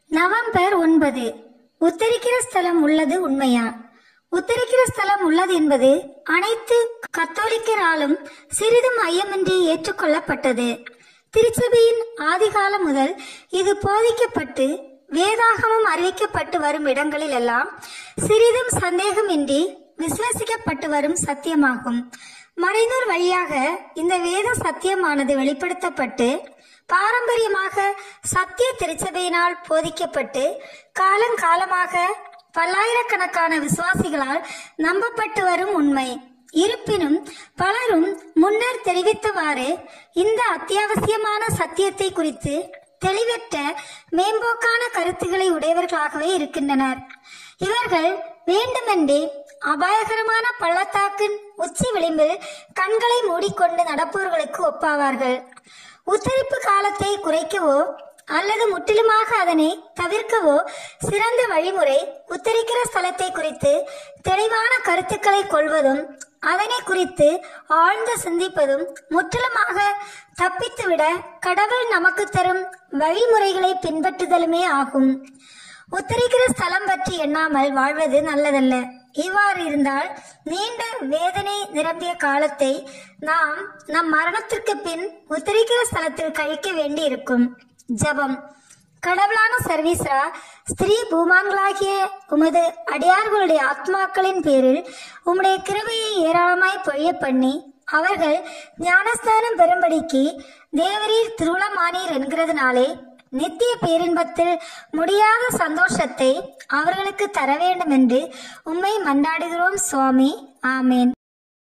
November ஒன்பது உத்தரிக்கிற ஸ்தலம் உள்ளது உண்மையா உத்தரிக்கிற ஸ்தலம் உள்ளது என்பது அனைத்து கத்தோலிக்கராலும் சிறிதும் ஐயமின்றி ஏற்றுக்கொள்ளப்பட்டது திருச்சபையின் ஆதிகாலம் முதல் இது போதிக்கப்பட்டு வேதாகமம் அறிவிக்கப்பட்டு வரும் இடங்களில் எல்லாம் சிறிதும் சந்தேகமின்றி விசுவசிக்கப்பட்டு வரும் சத்தியமாகும் மறைநூர் வழியாக இந்த வேத சத்தியமானது வெளிப்படுத்தப்பட்டு பாரம்பரியமாக சத்திய திருச்சபையினால் போதிக்கப்பட்டு காலங்காலமாக பல்லாயிரக்கணக்கான விசுவாசிகளால் நம்பப்பட்டு வரும் உண்மை இருப்பினும் பலரும் முன்னர் தெரிவித்தவாறு இந்த அத்தியாவசியமான சத்தியத்தை குறித்து தெளிவற்ற மேம்போக்கான கருத்துக்களை உடையவர்களாகவே இருக்கின்றனர் இவர்கள் வேண்டுமென்றே அபாயகரமான பள்ளத்தாக்கின் உச்சி விளிம்பில் கண்களை மூடிக்கொண்டு நடப்பவர்களுக்கு ஒப்பாவார்கள் உத்தரிப்பு காலத்தை குறைக்கவோ அல்லது முற்றிலுமாக அதனை தவிர்க்கவோ சிறந்த வழிமுறை உத்தரிக்கிற ஸ்தலத்தை குறித்து தெளிவான கருத்துக்களை கொள்வதும் அதனை குறித்து ஆழ்ந்து சிந்திப்பதும் முற்றிலுமாக தப்பித்துவிட கடவுள் நமக்கு தரும் வழிமுறைகளை பின்பற்றுதலுமே ஆகும் உத்தரிக்கிற ஸ்தலம் பற்றி எண்ணாமல் வாழ்வது நல்லதல்ல இவ்வாறு இருந்தால் நீண்ட வேதனை நிரம்பிய காலத்தை நாம் நம் மரணத்திற்கு பின் உத்தரிக்கிற ஸ்தலத்தில் கழிக்க வேண்டி இருக்கும் ஜபம் கடவுளான சர்வீஸ்ரா ஸ்திரீ பூமான்களாகிய உமது அடியார்களுடைய ஆத்மாக்களின் பேரில் உம்முடைய கிருபையை ஏராளமாய் பொழிய பண்ணி அவர்கள் ஞானஸ்தானம் பெறும்படிக்கு தேவரீர் திருவுளமானீர் என்கிறதுனாலே நித்திய பேரின்பத்தில் முடியாத சந்தோஷத்தை அவர்களுக்கு தர வேண்டும் என்று உம்மை மன்றாடுகிறோம் சுவாமி ஆமேன்